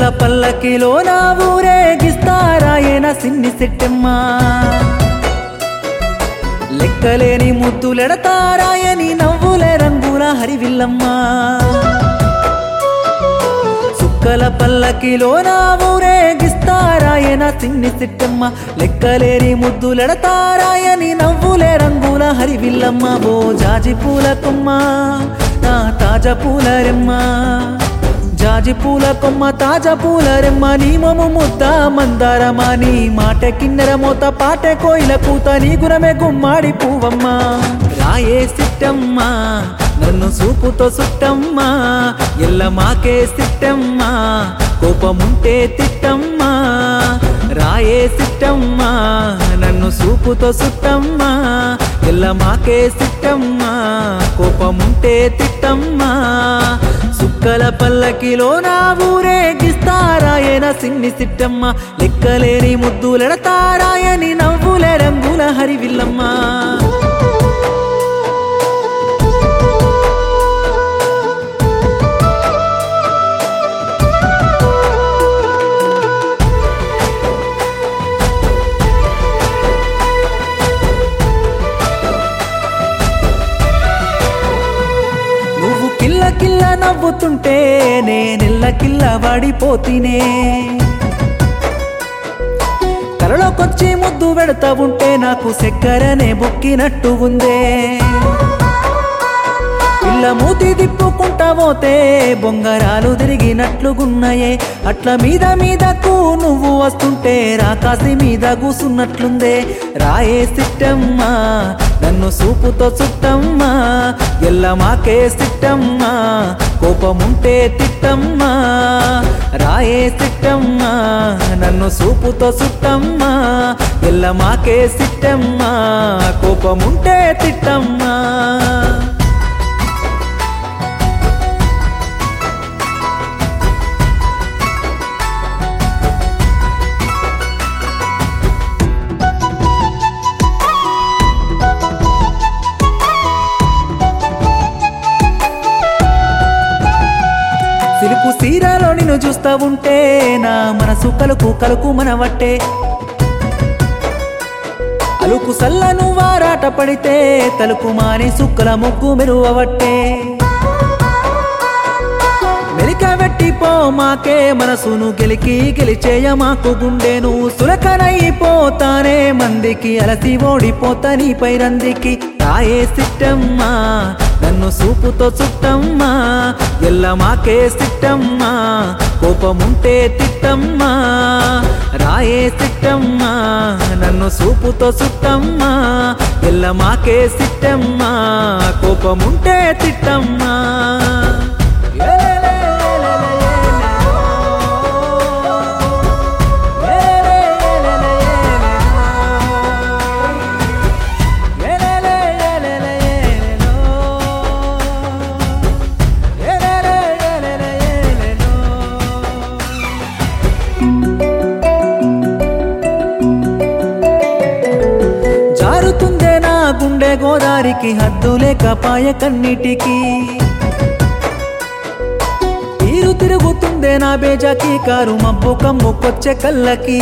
పల్లకిలో నా ఊరేగిస్తారాయన సిన్ని సెట్టెమ్మ లెక్కలేని ముద్దులెడతారాయని నవ్వులే రంగుల హరివిల్లమ్మ సుక్కల పల్లకిలో నా ఊరేగిస్తారాయన సిన్ని సిట్టమ్మ లెక్కలేని ముద్దులెడతారాయని నవ్వులే రంగుల హరివిల్లమ్మ ఓ జాజి పూల కొమ్మ నా తాజా పూల రెమ్మ జాజి పూల కొమ్మ తాజా పూల రెమ్మ నీ మొము ముద్ద మందారమా నీ మాట కిన్నెర మోత పాటె కోయిల కూత నీ గురమే గుమ్మాడి పువ్వమ్మ రాయే సిట్టమ్మ నన్ను సూపుతో సుట్టమ్మా ఎల్ల మాకే సిట్టమ్మా కోపముంటే తిట్టమ్మా రాయే సిట్టమ్మా నన్ను సూపుతో సుట్టమ్మా ఎల్ల మాకే సిట్టమ్మా కోపముంటే తిట్టమ్మా సుక్కల పల్లకిలో నా ఊరేగిస్తారాయన సిన్ని సిట్టమ్మ లెక్కలేని ముద్దులెడతారాయని నవ్వులే రంగుల హరివిల్లమ్మ నువ్వు కిల్ల కిల్ల నవ్వుతుంటే నేనెల్ల కిల్ల వాడిపోతినే కలలోకొచ్చి ముద్దు పెడతా ఉంటే నాకు చక్కెరనే బొక్కినట్టు ఉందే పిల్ల మూతి తిప్పుకుంటా పోతే బొంగరాలు తిరిగినట్లుగున్నాయే అట్ల మీద మీదకు నువ్వు వస్తుంటే రాకాసి మీద కూసున్నట్లుందే రాయే సిట్టమ్మా నన్ను సూపుతో చుట్టమ్మా ఎల్ల మాకే సిట్టమ్మా కోపముంటే తిట్టమ్మా రాయే సిట్టమ్మా నన్ను సూపుతో చుట్టమ్మా ఎల్ల మాకే సిట్టమ్మా కోపముంటే తిట్టమ్మా సిలుపు సీరలో నిన్ను చూస్తా ఉంటే నా మనసు కలుకు కలుకు మనవట్టే అలుకు సల్లను వారాట పడితే తలుపు మాని సుక్కల ముగ్గు మెరువవట్టే మెలిక వెట్టిపో మాకే మనసును గెలికి గెలిచేయ మాకు గుండెను సులకనైపోతానే మందికి అలసి ఓడిపోతా నీపై రందికి తాయే సిట్టమ్మా నన్ను సూపుతో చుట్టమ్మా ఎల్ల మాకే సిట్టమ్మా కోపముంటే తిట్టమ్మా రాయే సిట్టమ్మా నన్ను సూపుతో చుట్టమ్మా ఎల్ల మాకే సిట్టమ్మా కోపముంటే తిట్టమ్మా జారుతుందే నా గుండె గోదారికి హద్దు లేకపాయ కన్నిటికి తీరు తిరుగుతుందే నా బేజాకి కారు మబ్బు కమ్ముకొచ్చే కళ్ళకి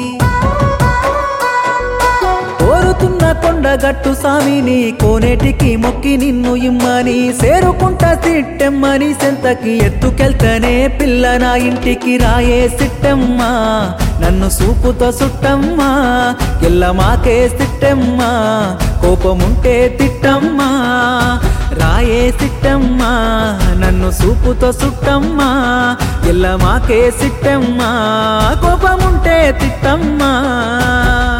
కోరుతున్న కొండగట్టు సామిని కోనేటికి మొక్కి నిన్ను ఇమ్మని సేరుకుంటా సిట్టెమ్మని సెంతకి ఎత్తుకెళ్తేనే పిల్ల నా ఇంటికి రాయే సిట్టెమ్మా నన్ను సూపుతో సుట్టమ్మా ఎల్ల మాకే సిట్టెమ్మా కోపముంటే తిట్టమ్మా రాయే సిట్టమ్మా నన్ను సూపుతో సుట్టమ్మా ఎల్ల మాకే సిట్టమ్మా కోపముంటే తిట్టమ్మా